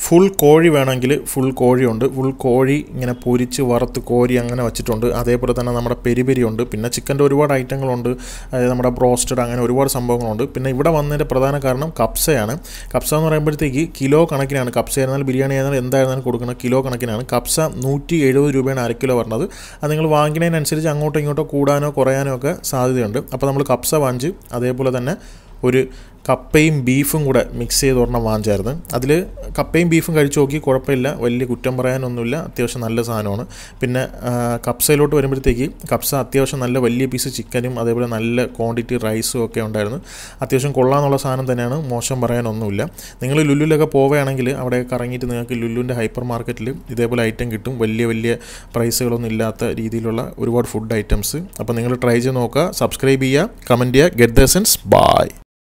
full കോഴി വേണമെങ്കിൽ full കോഴിയുണ്ട് ഫുൾ കോഴി ഇങ്ങനെ പൊരിച്ച് വറുത്ത് കോരി അങ്ങനെ വെച്ചിട്ടുണ്ട് അതേപോലെ തന്നെ നമ്മുടെ പെരി പെരി ഉണ്ട് പിന്നെ ചിക്കൻ്റെ ഒരുപാട് ഐറ്റങ്ങളുണ്ട് അതായത് നമ്മുടെ ബ്രോസ്റ്റഡ് അങ്ങനെ ഒരുപാട് സംഭവങ്ങളുണ്ട് പിന്നെ ഇവിടെ വന്നതിൻ്റെ പ്രധാന കാരണം കപ്സയാണ് കപ്സ എന്ന് പറയുമ്പോഴത്തേക്ക് കിലോ കണക്കിനാണ് കപ്സ ആയിരുന്നാലും ബിരിയാണി ആയിരുന്നാലും എന്തായിരുന്നാലും കൊടുക്കുന്നത് കിലോ കണക്കിനാണ് കപ്സ നൂറ്റി എഴുപത് രൂപയാണ് അര കിലോ പറഞ്ഞത് അത് നിങ്ങൾ വാങ്ങിക്കുന്നതിനനുസരിച്ച് അങ്ങോട്ടോ ഇങ്ങോട്ടോ കൂടാനോ കുറയാനോ ഒക്കെ സാധ്യതയുണ്ട് അപ്പോൾ നമ്മൾ കപ്സ വാങ്ങിച്ച് അതേപോലെ തന്നെ ഒരു കപ്പയും ബീഫും കൂടെ മിക്സ് ചെയ്ത് ഒരെണ്ണം വാങ്ങിച്ചായിരുന്നു അതിൽ കപ്പയും ബീഫും കഴിച്ച് നോക്കി കുഴപ്പമില്ല വലിയ കുറ്റം പറയാനൊന്നുമില്ല അത്യാവശ്യം നല്ല സാധനമാണ് പിന്നെ ആ, കപ്സയിലോട്ട് വരുമ്പോഴത്തേക്ക് കപ്സ അത്യാവശ്യം നല്ല വലിയ പീസ് ചിക്കനും അതേപോലെ നല്ല ക്വാണ്ടിറ്റി റൈസും ഒക്കെ ഉണ്ടായിരുന്നു അത്യാവശ്യം കൊള്ളാമെന്നുള്ള സാധനം തന്നെയാണ് മോശം പറയാനൊന്നുമില്ല നിങ്ങൾ ലുലുലൊക്കെ പോവുകയാണെങ്കിൽ അവിടെ കറങ്ങിയിട്ട് നിങ്ങൾക്ക് ലുലുവിൻ്റെ ഹൈപ്പർ മാർക്കറ്റിൽ ഇതേപോലെ ഐറ്റം കിട്ടും വലിയ വലിയ പ്രൈസുകളൊന്നും ഇല്ലാത്ത രീതിയിലുള്ള ഒരുപാട് ഫുഡ് ഐറ്റംസ് അപ്പോൾ നിങ്ങൾ ട്രൈ ചെയ്ത് നോക്കുക സബ്സ്ക്രൈബ് ചെയ്യുക കമൻറ്റ് ചെയ്യുക ഗെറ്റ് ദ സെൻസ് ബൈ